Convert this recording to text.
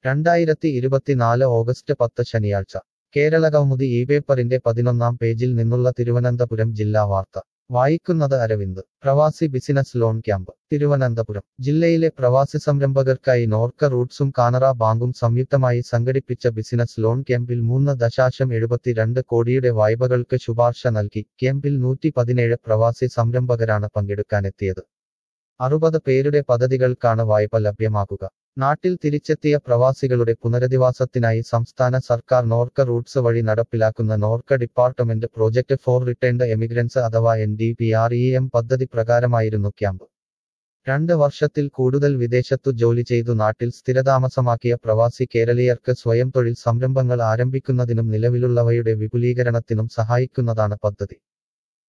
രണ്ടായിരത്തി ഇരുപത്തിനാല് ഓഗസ്റ്റ് പത്ത് ശനിയാഴ്ച കേരള കൗമുദി ഈ പേപ്പറിന്റെ പതിനൊന്നാം പേജിൽ നിന്നുള്ള തിരുവനന്തപുരം ജില്ലാ വാർത്ത വായിക്കുന്നത് അരവിന്ദ് പ്രവാസി ബിസിനസ് ലോൺ ക്യാമ്പ് തിരുവനന്തപുരം ജില്ലയിലെ പ്രവാസി സംരംഭകർക്കായി നോർക്ക റൂട്ട്സും കാനറ ബാങ്കും സംയുക്തമായി സംഘടിപ്പിച്ച ബിസിനസ് ലോൺ ക്യാമ്പിൽ മൂന്ന് ദശാശം എഴുപത്തിരണ്ട് കോടിയുടെ വായ്പകൾക്ക് ശുപാർശ നൽകി ക്യാമ്പിൽ നൂറ്റി പതിനേഴ് പ്രവാസി സംരംഭകരാണ് പങ്കെടുക്കാനെത്തിയത് അറുപത് പേരുടെ പദ്ധതികൾക്കാണ് വായ്പ ലഭ്യമാക്കുക നാട്ടിൽ തിരിച്ചെത്തിയ പ്രവാസികളുടെ പുനരധിവാസത്തിനായി സംസ്ഥാന സർക്കാർ നോർക്ക റൂട്ട്സ് വഴി നടപ്പിലാക്കുന്ന NORKA department project for returned emigrants അഥവാ N D P R E M പദ്ധതി പ്രകാരമായിരുന്നു ക്യാമ്പ് രണ്ട് വർഷത്തിൽ കൂടുതൽ വിദേശത്തു ജോലി ചെയ്തു നാട്ടിൽ സ്ഥിരതാമസമാക്കിയ പ്രവാസി കേരളീയർക്ക് സ്വയം തൊഴിൽ സംരംഭങ്ങൾ ആരംഭിക്കുന്നതിനും നിലവിലുള്ളവയുടെ വിപുലീകരണത്തിനും സഹായിക്കുന്നതാണ് പദ്ധതി